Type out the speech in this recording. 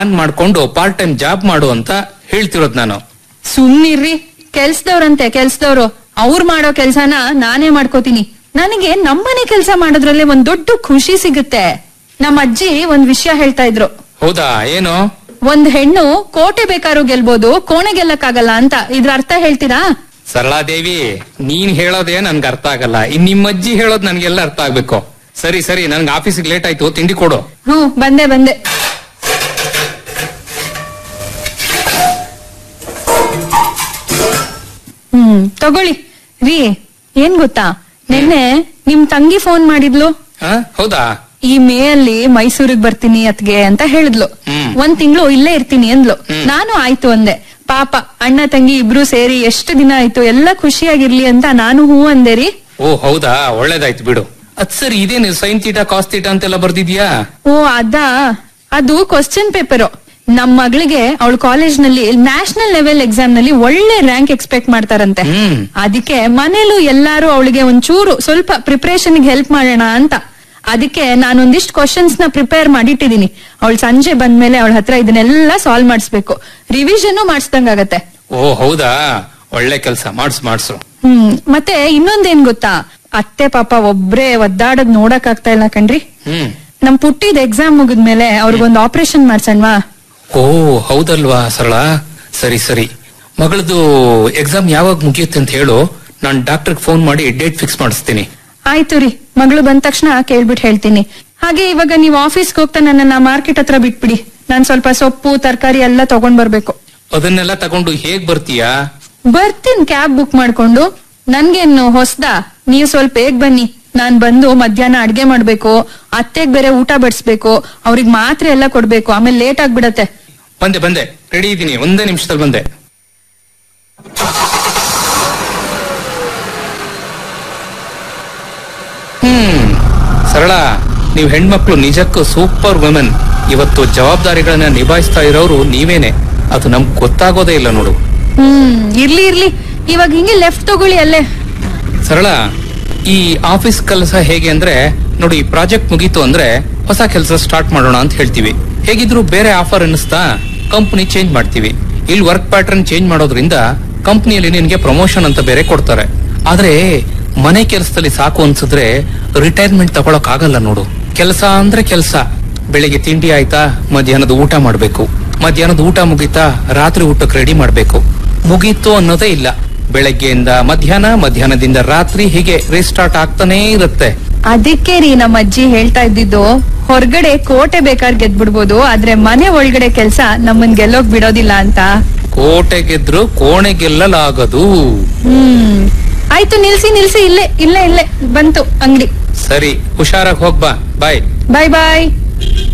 Plan ಮಾಡ್ಕೊಂಡು part time job ಮಾಡು ಅಂತ ಹೇಳ್ತಿರೋದ್ ನಾನು ಸುಮ್ನಿರ್ರಿ ಕೆಲ್ಸದವ್ರಂತೆ ಕೆಲ್ಸದವ್ರು ಅವ್ರು ಮಾಡೋ ಕೆಲ್ಸನ ನಾನೇ ಮಾಡ್ಕೋತೀನಿ ನನಗೆ ನಮ್ಮನೆ ಕೆಲ್ಸ ಮಾಡೋದ್ರಲ್ಲೇ ಒಂದ್ ದೊಡ್ಡ ಖುಷಿ ಸಿಗುತ್ತೆ ನಮ್ಮ ಅಜ್ಜಿ ಒಂದ್ ವಿಷಯ ಹೇಳ್ತಾ ಇದ್ರು ಹೌದಾ ಏನು ಒಂದ್ ಹೆಣ್ಣು ಕೋಟೆ ಬೇಕಾದ್ರೂ ಗೆಲ್ಬೋದು ಕೋಣೆ ಗೆಲ್ಲಕ್ಕಾಗಲ್ಲ ಅಂತ ಇದ್ರ ಅರ್ಥ ಹೇಳ್ತೀರಾ ಸರಳಾದೇವಿ ನೀನ್ ಹೇಳೋದೇ ನನ್ಗೆ ಅರ್ಥ ಆಗಲ್ಲ ಇನ್ ನಿಮ್ಮ ಅಜ್ಜಿ ಹೇಳೋದ್ ನನ್ಗೆಲ್ಲ ಅರ್ಥ ಆಗ್ಬೇಕು ಸರಿ ಸರಿ ನನ್ಗೆ ಆಫೀಸಿಗೆ ಲೇಟ್ ಆಯ್ತು ತಿಂಡಿ ಕೊಡು ಹ್ಮ್ ಬಂದೆ ಬಂದೆ ಹ್ಮ್ ತಗೊಳ್ಳಿ ರೀ ಏನ್ ಗೊತ್ತಾ ನಿನ್ನೆ ನಿಮ್ ತಂಗಿ ಫೋನ್ ಮಾಡಿದ್ಲು ಹ? ಹೌದಾ ಈ ಮೇ ಅಲ್ಲಿ ಮೈಸೂರಿಗೆ ಬರ್ತೀನಿ ಅತ್ಗೆ ಅಂತ ಹೇಳಿದ್ಲು ಹ್ಮ್. ಒಂದ್ ತಿಂಗಳು ಇಲ್ಲೇ ಇರ್ತೀನಿ ಅಂದ್ಲು ಹ್ಮ್. ನಾನು ಆಯ್ತು ಅಂದೆ ಪಾಪ ಅಣ್ಣ ತಂಗಿ ಇಬ್ರು ಸೇರಿ ಎಷ್ಟು ದಿನ ಆಯ್ತು ಎಲ್ಲ ಖುಷಿಯಾಗಿರ್ಲಿ ಅಂತ ನಾನು ಹೂ ಅಂದೆ ರೀ ಓ ಹೌದಾ ಒಳ್ಳೇದಾಯ್ತು ಬಿಡು ಅದ್ ಸರಿ ಇದೇನು ಸೈನ್ ತೀಟಾ ಕಾಸ್ ತೀಟಾ ಅಂತೆಲ್ಲ ಬರ್ದಿದ್ಯಾ ಓ ಅದಾ ಅದು ಕ್ವಶನ್ ಪೇಪರ್ ನಮ್ ಮಗಳಿಗೆ ಅವಳ ಕಾಲೇಜ್ ನಲ್ಲಿ ನ್ಯಾಷನಲ್ ಲೆವೆಲ್ ಎಕ್ಸಾಮ್ ನಲ್ಲಿ ಒಳ್ಳೆ ರ್ಯಾಂಕ್ ಎಕ್ಸ್ಪೆಕ್ಟ್ ಮಾಡ್ತಾರಂತೆ ಹ್ಮ್ ಅದಕ್ಕೆ ಮನೇಲೂ ಎಲ್ಲಾರು ಅವಳಿಗೆ ಒಂಚೂರು ಸ್ವಲ್ಪ ಪ್ರಿಪರೇಷನ್ ಹೆಲ್ಪ್ ಮಾಡೋಣ ಅಂತ ಅದಕ್ಕೆ ನಾನೊಂದಿಷ್ಟು ಕ್ವಶನ್ಸ್ ನ ಪ್ರಿಪೇರ್ ಮಾಡಿಟ್ಟಿದೀನಿ ಅವಳು ಸಂಜೆ ಬಂದ್ಮೇಲೆ ಅವಳ ಹತ್ರ ಇದನ್ನೆಲ್ಲ ಸಾಲ್ವ್ ಮಾಡಿಸ್ಬೇಕು ರಿವಿಷನ್ ಮಾಡಿಸ್ದಂಗಾಗತ್ತೆ ಓ ಹೌದಾ ಒಳ್ಳೆ ಕೆಲ್ಸ ಮಾಡ್ಸು ಮಾಡ್ಸು ಹ್ಮ್ ಮತ್ತೆ ಇನ್ನೊಂದೇನ್ ಗೊತ್ತಾ ಅತ್ತೆ ಪಾಪ ಒಬ್ರೇ ಒದ್ದಾಡದ್ ನೋಡಕ್ ಆಗ್ತಾ ಇಲ್ಲ ಕಣ್ರಿ ಹ್ಮ್ ನಮ್ ಪುಟ್ಟಿದ ಎಕ್ಸಾಮ್ ಮುಗಿದ್ಮೇಲೆ ಅವ್ರಿಗೊಂದು ಆಪರೇಷನ್ ಮಾಡ್ಸಣ್ವಾ ಓ ಹೌದಲ್ವಾ ಸರಳ ಸರಿ ಸರಿ ಮಗಳದು ಎಕ್ಸಾಮ್ ಯಾವಾಗ ಮುಗಿಯುತ್ತೆ ಅಂತ ಹೇಳು ನಾನ್ ಡಾಕ್ಟರ್ ಫೋನ್ ಮಾಡಿ ಡೇಟ್ ಫಿಕ್ಸ್ ಮಾಡಿಸ್ತೀನಿ ಆಯ್ತು ರೀ ಮಗಳು ಬಂದ ತಕ್ಷಣ ಕೇಳ್ಬಿಟ್ಟು ಹೇಳ್ತೀನಿ ಹಾಗೆ ಇವಾಗ ನೀವು ಆಫೀಸ್ಗೆ ಹೋಗ್ತಾ ನನ್ನನ್ನ ಮಾರ್ಕೆಟ್ ಹತ್ರ ಬಿಟ್ಬಿಡಿ ನಾನ್ ಸ್ವಲ್ಪ ಸೊಪ್ಪು ತರಕಾರಿ ಎಲ್ಲ ತಗೊಂಡ್ ಬರ್ಬೇಕು ಅದನ್ನೆಲ್ಲ ತಗೊಂಡು ಹೇಗ್ ಬರ್ತೀಯಾ ಬರ್ತೀನಿ ಕ್ಯಾಬ್ ಬುಕ್ ಮಾಡ್ಕೊಂಡು ನನ್ಗೇನು ಹೊಸ್ದ ನೀವು ಸ್ವಲ್ಪ ಬೇಗ ಬನ್ನಿ ನಾನ್ ಬಂದು ಮಧ್ಯಾಹ್ನ ಅಡ್ಗೆ ಮಾಡ್ಬೇಕು ಅತ್ತೆಗ್ ಬೇರೆ ಊಟ ಬಡಿಸ್ಬೇಕು ಅವ್ರಿಗೆ ಮಾತ್ರೆ ಎಲ್ಲ ಕೊಡ್ಬೇಕು ಆಮೇಲೆ ಲೇಟ್ ಆಗ್ಬಿಡತ್ತೆ ಬಂದೆ ಬಂದೆ ರೆಡಿ ಇದ್ದೀನಿ ಒಂದೇ ನಿಮಿಷದಲ್ಲಿ ಬಂದೆ ಹ್ಮ್ ಸರಳ ನೀವು ಹೆಣ್ಮಕ್ಳು ನಿಜಕ್ಕೂ ಸೂಪರ್ ವುಮೆನ್ ಇವತ್ತು ಜವಾಬ್ದಾರಿಗಳನ್ನ ನಿಭಾಯಿಸ್ತಾ ಇರೋರು ನೀವೇನೆ ಅದು ನಮ್ಗೆ ಗೊತ್ತಾಗೋದೇ ಇಲ್ಲ ನೋಡು ಹ್ಮ್ ಇರ್ಲಿ ಇರ್ಲಿ ಇವಾಗ ಹಿಂಗೆ ಲೆಫ್ಟ್ ತಗೊಳ್ಳಿ ಅಲ್ಲೇ ಸರಳ ಈ ಆಫೀಸ್ ಕೆಲಸ ಹೇಗೆ ಅಂದ್ರೆ ನೋಡಿ ಈ ಪ್ರಾಜೆಕ್ಟ್ ಮುಗೀತು ಅಂದ್ರೆ ಹೊಸ ಕೆಲಸ ಸ್ಟಾರ್ಟ್ ಮಾಡೋಣ ಅಂತ ಹೇಳ್ತೀವಿ ಹೇಗಿದ್ರು ಬೇರೆ ಆಫರ್ ಅನ್ನಿಸ್ತಾ ಕಂಪನಿ ಚೇಂಜ್ ಮಾಡ್ತೀವಿ ಇಲ್ಲಿ ವರ್ಕ್ ಪ್ಯಾಟರ್ನ್ ಚೇಂಜ್ ಮಾಡೋದ್ರಿಂದ ಕಂಪನಿಯಲ್ಲಿ ನಿನ್ಗೆ ಪ್ರಮೋಷನ್ ಅಂತ ಬೇರೆ ಕೊಡ್ತಾರೆ ಆದ್ರೆ ಮನೆ ಕೆಲಸದಲ್ಲಿ ಸಾಕು ಅನ್ಸಿದ್ರೆ ರಿಟೈರ್ಮೆಂಟ್ ತಗೊಳಕ್ ಆಗಲ್ಲ ನೋಡು ಕೆಲಸ ಅಂದ್ರೆ ಕೆಲಸ ಬೆಳಿಗ್ಗೆ ತಿಂಡಿ ಆಯ್ತಾ ಮಧ್ಯಾಹ್ನದ ಊಟ ಮಾಡ್ಬೇಕು ಮಧ್ಯಾಹ್ನದ ಊಟ ಮುಗೀತಾ ರಾತ್ರಿ ಊಟಕ್ಕೆ ರೆಡಿ ಮಾಡ್ಬೇಕು ಮುಗೀತು ಅನ್ನೋದೇ ಇಲ್ಲ ಬೆಳಗ್ಗೆಯಿಂದ ಮಧ್ಯಾಹ್ನ ಮಧ್ಯಾಹ್ನದಿಂದ ರಾತ್ರಿ ಹೀಗೆ ರೀಸ್ಟಾರ್ಟ್ ಆಗ್ತಾನೇ ಇರುತ್ತೆ ಅದಕ್ಕೆ ರೀ ನಮ್ಮ ಅಜ್ಜಿ ಹೇಳ್ತಾ ಇದ್ದಿದ್ದು ಹೊರಗಡೆ ಕೋಟೆ ಬೇಕಾದ್ರೆ ಗೆದ್ಬಿಡ್ಬೋದು ಆದ್ರೆ ಮನೆ ಒಳಗಡೆ ಕೆಲ್ಸ ನಮ್ಮನ್ ಗೆಲ್ಲೋಕ್ ಬಿಡೋದಿಲ್ಲ ಅಂತ ಕೋಟೆ ಗೆದ್ರು ಕೋಣೆ ಗೆಲ್ಲಲಾಗದು ಹ್ಮ್ ಆಯ್ತು ನಿಲ್ಸಿ ನಿಲ್ಸಿ ಇಲ್ಲೇ ಇಲ್ಲೇ ಇಲ್ಲೇ ಬಂತು ಅಂಗಡಿ ಸರಿ ಹುಷಾರಾಗಿ ಹೋಗ್ಬಾ ಬಾಯ್ ಬಾಯ್ ಬಾಯ್